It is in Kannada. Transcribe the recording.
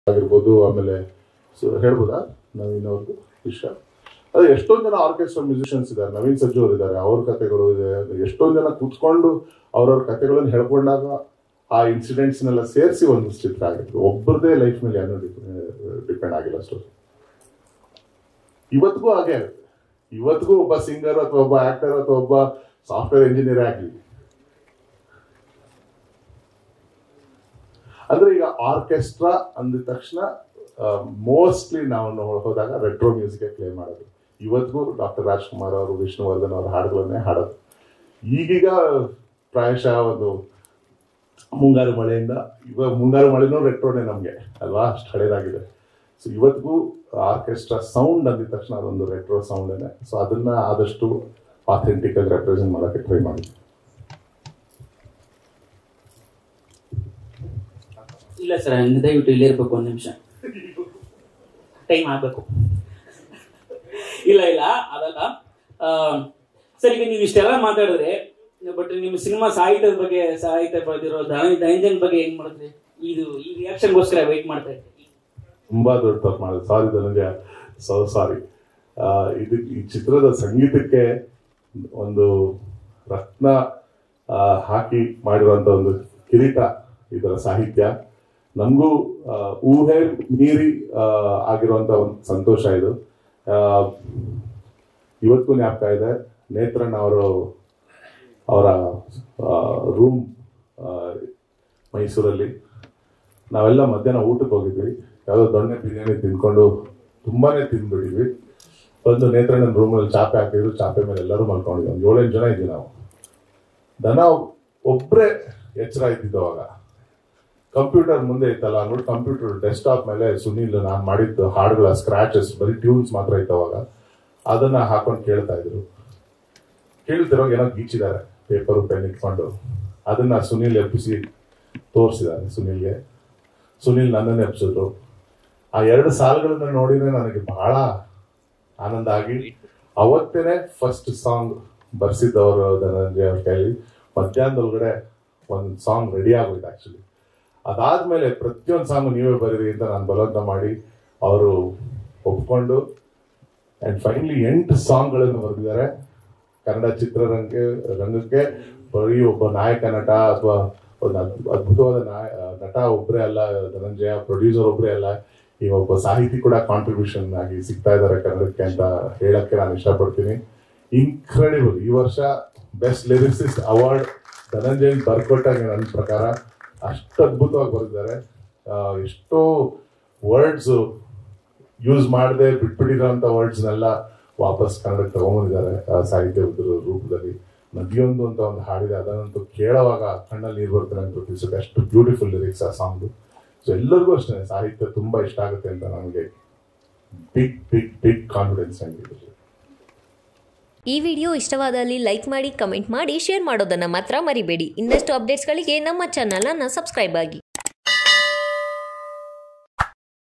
ಆಗಿರ್ಬೋದು ಆಮೇಲೆ ಸೊ ಹೇಳ್ಬೋದಾ ನವೀನ್ ಅವ್ರದ್ದು ವಿಷಯ ಅದೇ ಎಷ್ಟೊಂದು ಜನ ಆರ್ಕೆಸ್ಟ್ರಾ ಮ್ಯೂಸಿಷಿಯನ್ಸ್ ಇದ್ದಾರೆ ನವೀನ್ ಸಜ್ಜು ಅವರು ಇದ್ದಾರೆ ಅವ್ರ ಕತೆಗಳು ಇದೆ ಎಷ್ಟೊಂದು ಜನ ಕೂತ್ಕೊಂಡು ಅವ್ರವ್ರ ಕತೆಗಳನ್ನು ಹೇಳ್ಕೊಂಡಾಗ ಆ ಇನ್ಸಿಡೆಂಟ್ಸ್ನೆಲ್ಲ ಸೇರಿಸಿ ಒಂದು ಚಿತ್ರ ಆಗಿತ್ತು ಒಬ್ಬರದೇ ಲೈಫ್ ಮೇಲೆ ಏನೂ ಡಿಪೆಂಡ್ ಆಗಿಲ್ಲ ಸ್ಟೋರಿ ಇವತ್ತಿಗೂ ಹಾಗೆ ಆಗುತ್ತೆ ಇವತ್ತಿಗೂ ಒಬ್ಬ ಸಿಂಗರ್ ಅಥವಾ ಒಬ್ಬ ಆಕ್ಟರ್ ಅಥವಾ ಒಬ್ಬ ಸಾಫ್ಟ್ವೇರ್ ಇಂಜಿನಿಯರ್ ಆಗಲಿ ಅಂದ್ರೆ ಈಗ ಆರ್ಕೆಸ್ಟ್ರಾ ಅಂದಿದ ತಕ್ಷಣ ಮೋಸ್ಟ್ಲಿ ನಾವು ನೋ- ಹೋದಾಗ ರೆಟ್ರೋ ಮ್ಯೂಸಿಕ್ ಪ್ಲೇ ಮಾಡೋದು ಇವತ್ತಿಗೂ ಡಾಕ್ಟರ್ ರಾಜ್ಕುಮಾರ್ ಅವರು ವಿಷ್ಣುವರ್ಧನ್ ಅವರ ಹಾಡುಗಳನ್ನೇ ಹಾಡೋದು ಈಗೀಗ ಪ್ರಾಯಶಃ ಒಂದು ಮುಂಗಾರು ಮಳೆಯಿಂದ ಇವಾಗ ಮುಂಗಾರು ಮಳೆನೂ ರೆಟ್ರೋನೇ ನಮಗೆ ಅಲ್ವಾ ಅಷ್ಟು ಹಳೇದಾಗಿದೆ ಸೊ ಇವತ್ತಿಗೂ ಆರ್ಕೆಸ್ಟ್ರಾ ಸೌಂಡ್ ಅಂದಿದ ತಕ್ಷಣ ಅದೊಂದು ರೆಟ್ರೋ ಸೌಂಡೇನೆ ಸೊ ಅದನ್ನ ಆದಷ್ಟು ಆಥೆಂಟಿಕ್ ಆಗಿ ರೆಪ್ರೆಸೆಂಟ್ ಮಾಡೋಕ್ಕೆ ಟ್ರೈ ಮಾಡಿದ್ವಿ ಇಲ್ಲ ಸರ್ ದಯವಿಟ್ಟು ಇಲ್ಲೇ ಇರ್ಬೇಕು ಒಂದು ನಿಮಿಷ ಟೈಮ್ ಆಗ್ಬೇಕು ಇಲ್ಲ ಇಲ್ಲ ಅದಲ್ಲ ಆ, ಸರ್ ಈಗ ನೀವು ಇಷ್ಟೆಲ್ಲ ಮಾತಾಡಿದ್ರೆ ಬಟ್ ನಿಮ್ಮ ಸಿನಿಮಾ ಸಾಹಿತ್ಯದ ಬಗ್ಗೆ ಸಾಹಿತ್ಯ ಬರೆದಿರೋ ಧನಂಜನ್ ಬಗ್ಗೆ ಏನ್ ಮಾಡಿದ್ರಿ ಇದು ಈ ರಿಯಾಕ್ಷನ್ಗೋಸ್ಕರ ವೆಯ್ಟ್ ಮಾಡ್ತಾ ಇದ್ದೆ ತುಂಬಾ ದೊಡ್ಡ ತಪ್ಪು ಮಾಡಿದೆ ಸಾರಿ ಧನಂಜಯ ಸೊ ಸಾರಿ ಇದು ಈ ಚಿತ್ರದ ಸಂಗೀತಕ್ಕೆ ಒಂದು ರತ್ನ ಆ, ಹಾಕಿ ಮಾಡಿರುವಂತ ಒಂದು ಕಿರೀಟ ಇದರ ಸಾಹಿತ್ಯ ನಮಗೂ ಆ, ಊಹೆ ಮೀರಿ ಆ, ಆಗಿರುವಂತ ಒಂದು ಸಂತೋಷ ಇದು ಆ, ಇವತ್ತಿಗೂ ಜ್ಞಾಪಕ ಇದೆ ನೇತ್ರಣ್ಣ ಅವರು ಅವರ ರೂಮ್ ಮೈಸೂರಲ್ಲಿ ನಾವೆಲ್ಲ ಮಧ್ಯಾಹ್ನ ಊಟಕ್ಕೆ ಹೋಗಿದ್ವಿ ಯಾವುದೋ ದೊಣ್ಣೆ ಬಿರಿಯಾನಿ ತಿನ್ಕೊಂಡು ತುಂಬಾನೇ ತಿಂದ್ಬಿಟ್ಟಿದ್ವಿ ಬಂದು ನೇತ್ರಣ್ಣನ ರೂಮಲ್ಲಿ ಚಾಪೆ ಹಾಕಿದ್ರು ಚಾಪೆ ಮೇಲೆ ಎಲ್ಲರೂ ಮಲ್ಕೊಂಡಿದ್ವಿ ಒಂದು ಏಳೆಂಟು ಜನ ಇದ್ವಿ ನಾವು ದನ ಒಬ್ಬರೇ ಎಚ್ಚರ ಇದ್ದಿದ್ದು ಅವಾಗ ಕಂಪ್ಯೂಟರ್ ಮುಂದೆ ಇತ್ತಲ್ಲ ನೋಡಿ ಕಂಪ್ಯೂಟರ್ ಡೆಸ್ಕ್ಟಾಪ್ ಮೇಲೆ ಸುನೀಲ್ ನಾನು ಮಾಡಿದ್ದು ಹಾಡುಗಳ ಸ್ಕ್ರಾಚಸ್ ಬರೀ ಟ್ಯೂನ್ಸ್ ಮಾತ್ರ ಇತ್ತು ಅವಾಗ ಅದನ್ನ ಹಾಕೊಂಡು ಕೇಳ್ತಾ ಇದ್ರು ಕೇಳ್ತಿರೋವಾಗ ಏನೋ ಗೀಚಿದ್ದಾರೆ ಪೇಪರು ಪೆನ್ ಇಟ್ಕೊಂಡು ಅದನ್ನ ಸುನೀಲ್ ಎಬ್ಬಿಸಿ ತೋರಿಸಿದ್ದಾರೆ ಸುನೀಲ್ಗೆ ಸುನೀಲ್ ನನ್ನನ್ನು ಎಬ್ಸಿದ್ರು ಆ ಎರಡು ಸಾಲುಗಳನ್ನ ನೋಡಿದ್ರೆ ನನಗೆ ಬಹಳ ಆನಂದ ಆಗಿ ಅವತ್ತೇನೆ ಫಸ್ಟ್ ಸಾಂಗ್ ಬರ್ಸಿದ್ದವರು ಧನಂಜಯ ಅವ್ರ ಕೈಲಿ ಮಧ್ಯಾಹ್ನದೊಳಗಡೆ ಒಂದು ಸಾಂಗ್ ರೆಡಿ ಆಗೋಯ್ತು ಆಕ್ಚುಲಿ ಅದಾದ್ಮೇಲೆ ಪ್ರತಿಯೊಂದು ಸಾಂಗ್ ನೀವೇ ಬರೀರಿ ಅಂತ ನಾನು ಬಲವಂತ ಮಾಡಿ ಅವರು ಒಪ್ಕೊಂಡು ಅಂಡ್ ಫೈನಲಿ ಎಂಟು ಸಾಂಗ್ಗಳನ್ನು ಬರೆದಿದ್ದಾರೆ ಕನ್ನಡ ಚಿತ್ರರಂಗಕ್ಕೆ ರಂಗಕ್ಕೆ ಬರೀ ಒಬ್ಬ ನಾಯಕ ನಟ ಅಥವಾ ಒಂದು ಅದ್- ಅದ್ಭುತವಾದ ನಾಯ ನಟ ಒಬ್ಬರೇ ಅಲ್ಲ ಧನಂಜಯ ಪ್ರೊಡ್ಯೂಸರ್ ಒಬ್ಬರೇ ಅಲ್ಲ ಈ ಒಬ್ಬ ಸಾಹಿತಿ ಕೂಡ ಕಾಂಟ್ರಿಬ್ಯೂಷನ್ ಆಗಿ ಸಿಗ್ತಾ ಇದ್ದಾರೆ ಕನ್ನಡಕ್ಕೆ ಅಂತ ಹೇಳಕ್ಕೆ ನಾನು ಇಷ್ಟಪಡ್ತೀನಿ ಇನ್ಕ್ರೆಡಿಬಲ್ ಈ ವರ್ಷ ಬೆಸ್ಟ್ ಲಿರಿಕ್ಸಿಸ್ಟ್ ಅವಾರ್ಡ್ ಧನಂಜಯ್ ಬರ್ಕೊಟ್ಟಾಗ ನನ್ನ ಪ್ರಕಾರ ಅಷ್ಟು ಅದ್ಭುತವಾಗಿ ಬರೆದಿದ್ದಾರೆ ಆ, ಎಷ್ಟೋ ವರ್ಡ್ಸ್ ಯೂಸ್ ಮಾಡದೆ ಬಿಟ್ಬಿಟ್ಟಿರೋಂಥ ವರ್ಡ್ಸ್ನೆಲ್ಲ ವಾಪಸ್ ಕನ್ನಡಕ್ಕೆ ತಗೊಂಬಂದಿದ್ದಾರೆ ಆ ಸಾಹಿತ್ಯದ ರೂಪದಲ್ಲಿ ನದಿಯೊಂದು ಅಂತ ಒಂದು ಹಾಡಿದೆ ಅದನ್ನಂತೂ ಕೇಳುವಾಗ ಕಣ್ಣಲ್ಲಿ ನೀರು ಬರ್ತಾರೆ ಅಂತ ಗೊತ್ತಿಸುತ್ತೆ ಅಷ್ಟು ಬ್ಯೂಟಿಫುಲ್ ಲಿರಿಕ್ಸ್ ಆ ಸಾಂಗ್ ಸೊ ಎಲ್ಲರಿಗೂ ಅಷ್ಟೇ ಸಾಹಿತ್ಯ ತುಂಬಾ ಇಷ್ಟ ಆಗುತ್ತೆ ಅಂತ ನನಗೆ ಬಿಗ್ ಬಿಗ್ ಬಿಗ್ ಕಾನ್ಫಿಡೆನ್ಸ್ ನನಗೆ ಈ ವಿಡಿಯೋ ಇಷ್ಟವಾದಲ್ಲಿ ಲೈಕ್ ಮಾಡಿ ಕಮೆಂಟ್ ಮಾಡಿ ಶೇರ್ ಮಾಡೋದನ್ನು ಮಾತ್ರ ಮರಿಬೇಡಿ ಇನ್ನಷ್ಟು ಅಪ್ಡೇಟ್ಸ್ಗಳಿಗೆ ನಮ್ಮ ಚಾನಲನ್ನು ಸಬ್ಸ್ಕ್ರೈಬ್ ಆಗಿ